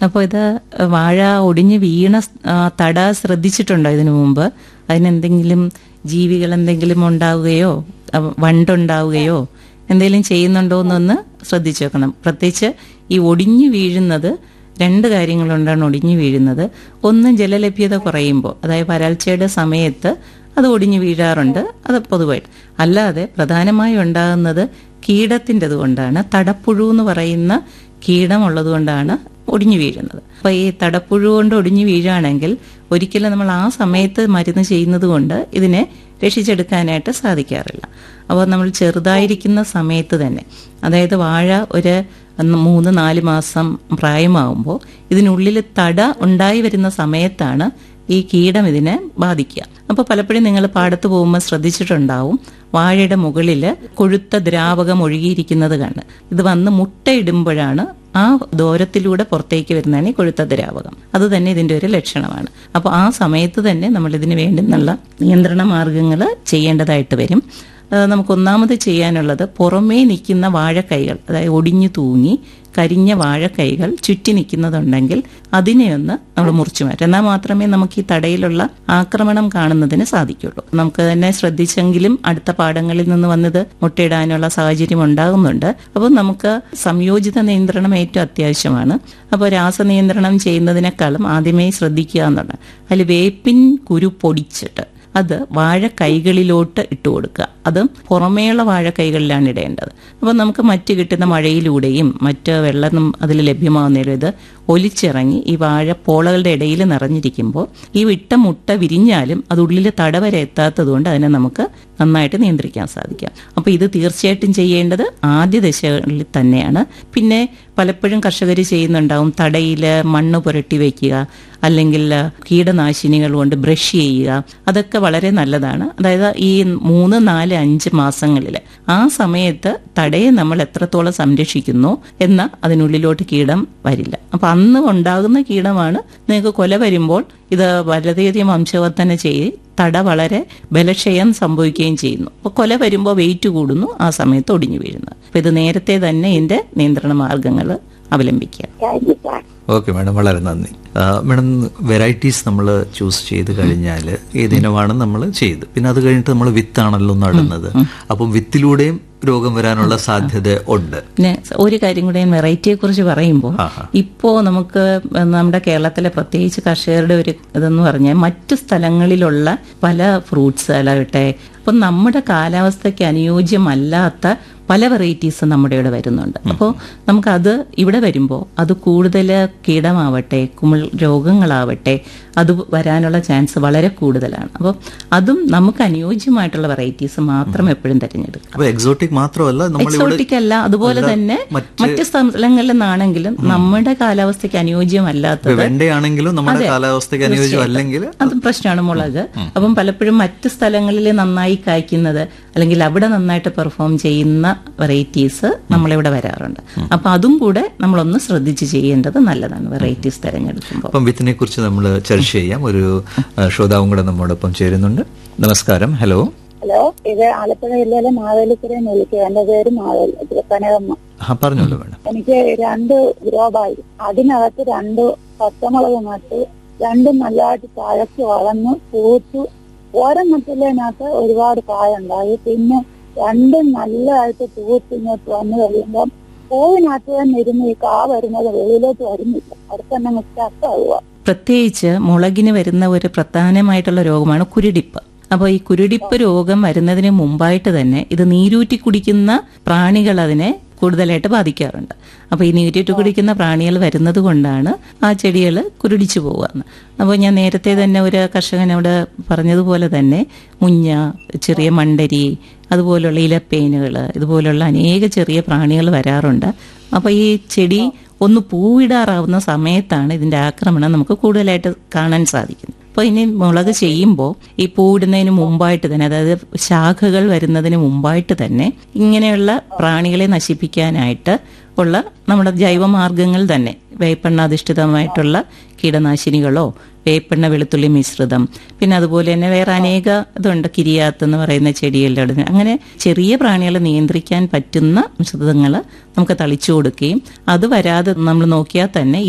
അപ്പോൾ ഇത് വാഴ ഒടിഞ്ഞ് വീണ ആ, തട ശ്രദ്ധിച്ചിട്ടുണ്ടോ ഇതിനു മുമ്പ് അതിനെന്തെങ്കിലും ജീവികൾ എന്തെങ്കിലും ഉണ്ടാവുകയോ ആ, വണ്ടുണ്ടാവുകയോ എന്തെങ്കിലും ചെയ്യുന്നുണ്ടോ എന്നൊന്ന് ശ്രദ്ധിച്ചു വെക്കണം പ്രത്യേകിച്ച് ഈ ഒടിഞ്ഞു വീഴുന്നത് രണ്ട് കാര്യങ്ങളുണ്ടാണ് ഒടിഞ്ഞു വീഴുന്നത് ഒന്ന് ജലലഭ്യത കുറയുമ്പോൾ അതായത് വരൾച്ചയുടെ സമയത്ത് അത് ഒടിഞ്ഞു വീഴാറുണ്ട് അത് പൊതുവായിട്ട് അല്ലാതെ പ്രധാനമായും ഉണ്ടാകുന്നത് കീടത്തിൻ്റെത് കൊണ്ടാണ് തടപ്പുഴു എന്ന് പറയുന്ന കീടമുള്ളത് കൊണ്ടാണ് ഒടിഞ്ഞു വീഴുന്നത് അപ്പൊ ഈ തടപ്പുഴു കൊണ്ട് ഒടിഞ്ഞു വീഴുകയാണെങ്കിൽ ഒരിക്കലും നമ്മൾ ആ സമയത്ത് മരുന്ന് ചെയ്യുന്നത് കൊണ്ട് ഇതിനെ രക്ഷിച്ചെടുക്കാനായിട്ട് സാധിക്കാറില്ല അപ്പോൾ നമ്മൾ ചെറുതായിരിക്കുന്ന സമയത്ത് തന്നെ അതായത് വാഴ ഒരു മൂന്ന് നാല് മാസം പ്രായമാകുമ്പോൾ ഇതിനുള്ളിൽ തട ഉണ്ടായി വരുന്ന സമയത്താണ് ഈ കീടം ഇതിനെ ബാധിക്കുക അപ്പോൾ പലപ്പോഴും നിങ്ങൾ പാടത്ത് പോകുമ്പോൾ ശ്രദ്ധിച്ചിട്ടുണ്ടാവും വാഴയുടെ മുകളിൽ കൊഴുത്ത ദ്രാവകം ഒഴുകിയിരിക്കുന്നത് കണ്ട് ഇത് വന്ന് മുട്ടയിടുമ്പോഴാണ് ആ ദൂരത്തിലൂടെ പുറത്തേക്ക് വരുന്നതാണ് ഈ കൊഴുത്ത ദ്രാവകം അത് തന്നെ ഇതിന്റെ ഒരു ലക്ഷണമാണ് അപ്പോൾ ആ സമയത്ത് തന്നെ നമ്മൾ ഇതിന് വേണ്ടുന്നുള്ള നിയന്ത്രണ മാർഗങ്ങൾ ചെയ്യേണ്ടതായിട്ട് വരും ആ, നമുക്ക് ഒന്നാമത് ചെയ്യാനുള്ളത് പുറമേ നിൽക്കുന്ന വാഴക്കൈകൾ അതായത് ഒടിഞ്ഞു തൂങ്ങി കരിഞ്ഞ വാഴക്കൈകൾ ചുറ്റി നിൽക്കുന്നതുണ്ടെങ്കിൽ അതിനെ ഒന്ന് നമ്മൾ മുറിച്ചു മാറ്റും എന്നാൽ മാത്രമേ നമുക്ക് ഈ തടയിലുള്ള ആക്രമണം കാണുന്നതിന് സാധിക്കുള്ളൂ നമുക്ക് തന്നെ ശ്രദ്ധിച്ചെങ്കിലും അടുത്ത പാഠങ്ങളിൽ നിന്ന് വന്നത് മുട്ടയിടാനുള്ള സാഹചര്യം ഉണ്ടാകുന്നുണ്ട് അപ്പോൾ നമുക്ക് സംയോജിത നിയന്ത്രണം ഏറ്റവും അത്യാവശ്യമാണ് അപ്പോൾ രാസനിയന്ത്രണം ചെയ്യുന്നതിനേക്കാളും ആദ്യമേ ശ്രദ്ധിക്കുക എന്നുള്ളത് അതിൽ വേപ്പിൻ കുരു പൊടിച്ചിട്ട് അത് വാഴക്കൈകളിലോട്ട് ഇട്ട് കൊടുക്കുക അതും പുറമേയുള്ള വാഴക്കൈകളിലാണ് ഇടേണ്ടത് അപ്പം നമുക്ക് മറ്റ് കിട്ടുന്ന മഴയിലൂടെയും മറ്റ് വെള്ളം അതിൽ ലഭ്യമാകുന്നതിലും ഇത് ഒലിച്ചിറങ്ങി ഈ വാഴപ്പോളകളുടെ ഇടയിൽ നിറഞ്ഞിരിക്കുമ്പോൾ ഈ വിട്ട മുട്ട വിരിഞ്ഞാലും അത് ഉള്ളിൽ തടവരെ എത്താത്തത് കൊണ്ട് അതിനെ നമുക്ക് നന്നായിട്ട് നിയന്ത്രിക്കാൻ സാധിക്കാം അപ്പോൾ ഇത് തീർച്ചയായിട്ടും ചെയ്യേണ്ടത് ആദ്യ ദശകളിൽ തന്നെയാണ് പിന്നെ പലപ്പോഴും കർഷകർ ചെയ്യുന്നുണ്ടാവും തടയിൽ മണ്ണ് പുരട്ടി വയ്ക്കുക അല്ലെങ്കിൽ കീടനാശിനികൾ കൊണ്ട് ബ്രഷ് ചെയ്യുക അതൊക്കെ വളരെ നല്ലതാണ് അതായത് ഈ മൂന്ന് നാല് അഞ്ച് മാസങ്ങളിൽ ആ സമയത്ത് തടയെ നമ്മൾ എത്രത്തോളം സംരക്ഷിക്കുന്നു എന്ന അതിനുള്ളിലോട്ട് കീടം വരില്ല അപ്പൊ അന്ന് ഉണ്ടാകുന്ന കീടമാണ് നിങ്ങൾക്ക് കൊല വരുമ്പോൾ ഇത് വളരെയധികം വംശവർദ്ധന ചെയ്ത് തട വളരെ ബലക്ഷയം സംഭവിക്കുകയും ചെയ്യുന്നു അപ്പോൾ കൊല വരുമ്പോൾ വെയിറ്റ് കൂടുന്നു ആ സമയത്ത് ഒടിഞ്ഞു വീഴുന്നത് അപ്പൊ ഇത് നേരത്തെ തന്നെ ഇതിന്റെ നിയന്ത്രണ മാർഗങ്ങൾ അവലംബിക്കുക thank you sir okay madam വളരെ നന്ദി ആ, മാഡം വെറൈറ്റീസ് നമ്മൾ ചൂസ് ചെയ്ത് കഴിഞ്ഞാൽ ഏതിനമാണ് നമ്മൾ ചെയ്ത് പിന്നെ അത് കഴിഞ്ഞിട്ട് നമ്മൾ വിത്താണല്ലോ നടുന്നത് അപ്പം വിത്തിലൂടെയും രോഗം വരാനുള്ള സാധ്യത ഉണ്ട് പിന്നെ ഒരു കാര്യം കൂടെ ഞാൻ വെറൈറ്റിയെ കുറിച്ച് പറയുമ്പോൾ ആഹാ. ഇപ്പോ നമുക്ക് നമ്മുടെ കേരളത്തിലെ പ്രത്യേകിച്ച് കർഷകരുടെ ഒരു ഇതെന്ന് പറഞ്ഞാൽ മറ്റു സ്ഥലങ്ങളിലുള്ള പല ഫ്രൂട്ട്സ് ആലാവട്ടെ അപ്പം നമ്മുടെ കാലാവസ്ഥയ്ക്ക് അനുയോജ്യമല്ലാത്ത പല വെറൈറ്റീസ് നമ്മുടെ ഇവിടെ വരുന്നുണ്ട് അപ്പോൾ നമുക്കത് ഇവിടെ വരുമ്പോൾ അത് കൂടുതൽ കീടമാവട്ടെ കുമിൾ രോഗങ്ങളാവട്ടെ അത് വരാനുള്ള ചാൻസ് വളരെ കൂടുതലാണ് അപ്പോൾ അതും നമുക്ക് അനുയോജ്യമായിട്ടുള്ള വെറൈറ്റീസ് മാത്രം എപ്പോഴും തിരഞ്ഞെടുക്കുക അപ്പൊ എക്സോട്ടിക് മാത്രമല്ല നമ്മളിവിടെ എക്സോട്ടിക് അല്ല അതുപോലെ തന്നെ മറ്റ് മറ്റ് സ്ഥലങ്ങളിൽ നിന്നാണെങ്കിലും നമ്മുടെ കാലാവസ്ഥയ്ക്ക് അനുയോജ്യമല്ലാത്തത് വെണ്ടയാണെങ്കിലും നമ്മുടെ കാലാവസ്ഥയ്ക്ക് അനുയോജ്യം അല്ലെങ്കിൽ അതും പ്രശ്നമാണ് മുളക് അപ്പം പലപ്പോഴും മറ്റ് സ്ഥലങ്ങളിൽ നന്നായി കായ്ക്കുന്നത് അല്ലെങ്കിൽ അവിടെ നന്നായിട്ട് പെർഫോം ചെയ്യുന്ന വെറൈറ്റീസ് നമ്മളിവിടെ വരാറുണ്ട് അപ്പൊ അതും കൂടെ നമ്മളൊന്ന് ശ്രദ്ധിച്ച് ചെയ്യേണ്ടത് നല്ലതാണ് വെറൈറ്റീസ് തിരഞ്ഞെടുക്കുമ്പോൾ അപ്പം വിത്തിനെ കുറിച്ച് നമ്മൾ ചർച്ച ചെയ്യാം ഒരു ആ, ശ്രോതാവും കൂടെ നമ്മോടൊപ്പം ചേരുന്നുണ്ട് നമസ്കാരം ഹലോ ഹലോ ഇത് ആലപ്പുഴ ജില്ലയിലെ മാവേലിക്കരയിൽ നിന്ന് വിളിക്കുക എന്റെ പേര് മാവേലി കനകമ്മ ആ പറഞ്ഞോളൂ മാഡം എനിക്ക് രണ്ട് ഗ്രോബായി അതിനകത്ത് രണ്ട് പച്ചമുളക് നട്ട് രണ്ടും നല്ലതായിട്ട് തഴച്ച് വളർന്ന് പൂത്തു ഒരെണ്ണത്തിലതിനകത്ത് ഒരുപാട് കായുണ്ടായി പിന്നെ രണ്ടും നല്ലതായിട്ട് പൂത്ത് ഇങ്ങോട്ട് വന്നു കഴിയുമ്പം പൂവിനകത്ത് തന്നെ ഇരുന്ന് ഈ കാ വരുന്നത് വെളിയിലോട്ട് വരുന്നില്ല അവിടെ തന്നെ സ്റ്റക്കാവുക പ്രത്യേകിച്ച് മുളകിന് വരുന്ന ഒരു പ്രധാനമായിട്ടുള്ള രോഗമാണ് കുരുടിപ്പ് അപ്പോൾ ഈ കുരുടിപ്പ് രോഗം വരുന്നതിന് മുമ്പായിട്ട് തന്നെ ഇത് നീരൂറ്റി കുടിക്കുന്ന പ്രാണികൾ അതിനെ കൂടുതലായിട്ട് ബാധിക്കാറുണ്ട് അപ്പോൾ ഈ നീരൂറ്റി കുടിക്കുന്ന പ്രാണികൾ വരുന്നത് കൊണ്ടാണ് ആ ചെടികൾ കുരുടിച്ചു പോവുകയെന്ന് അപ്പോൾ ഞാൻ നേരത്തെ തന്നെ ഒരു കർഷകനോട് പറഞ്ഞതുപോലെ തന്നെ മുഞ്ഞ ചെറിയ മണ്ടരി അതുപോലുള്ള ഇലപ്പേനുകൾ ഇതുപോലുള്ള അനേക ചെറിയ പ്രാണികൾ വരാറുണ്ട് അപ്പോൾ ഈ ചെടി ഒന്ന് പൂവിടാറാവുന്ന സമയത്താണ് ഇതിന്റെ ആക്രമണം നമുക്ക് കൂടുതലായിട്ട് കാണാൻ സാധിക്കുന്നത് അപ്പോൾ ഇനി മുളക് ചെയ്യുമ്പോൾ ഈ പൂവിടുന്നതിന് മുമ്പായിട്ട് തന്നെ അതായത് ശാഖകൾ വരുന്നതിന് മുമ്പായിട്ട് തന്നെ ഇങ്ങനെയുള്ള പ്രാണികളെ നശിപ്പിക്കാനായിട്ട് ഉള്ള നമ്മുടെ ജൈവമാർഗങ്ങൾ തന്നെ വേപ്പെണ്ണ അധിഷ്ഠിതമായിട്ടുള്ള കീടനാശിനികളോ വേപ്പെണ്ണ വെളുത്തുള്ളി മിശ്രിതം പിന്നെ അതുപോലെ തന്നെ വേറെ അനേക ഇതുണ്ട് കിരിയാത്ത് എന്ന് പറയുന്ന ചെടികളുടെ അങ്ങനെ ചെറിയ പ്രാണികളെ നിയന്ത്രിക്കാൻ പറ്റുന്ന മിശ്രിതങ്ങൾ നമുക്ക് തളിച്ചു കൊടുക്കുകയും അത് വരാതെ നമ്മൾ നോക്കിയാൽ തന്നെ